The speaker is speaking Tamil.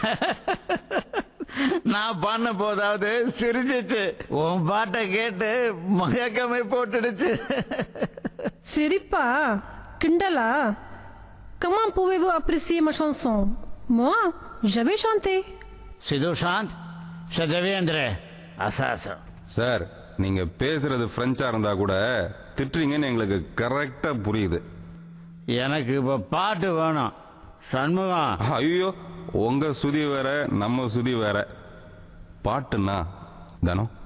நான் பண்ண போதாவது சிரிச்சிச்சு உன் பாட்டை கேட்டு மயக்கமே போட்டுடுச்சு சிரிப்பா கிண்டலா Comment pouvez-vous apprécier ma chanson Moi, j'avais chanté. சிதுஷாந்த் சதவேந்திர அசாசம் சார் நீங்க பேசுறது பிரெஞ்சா இருந்தா கூட திட்டுறீங்கன்னு எங்களுக்கு கரெக்டா புரியுது எனக்கு இப்ப பாட்டு வேணும் சண்முகம் ஐயோ உங்க சுதி வேற நம்ம சுதி வேற பாட்டுன்னா தானோ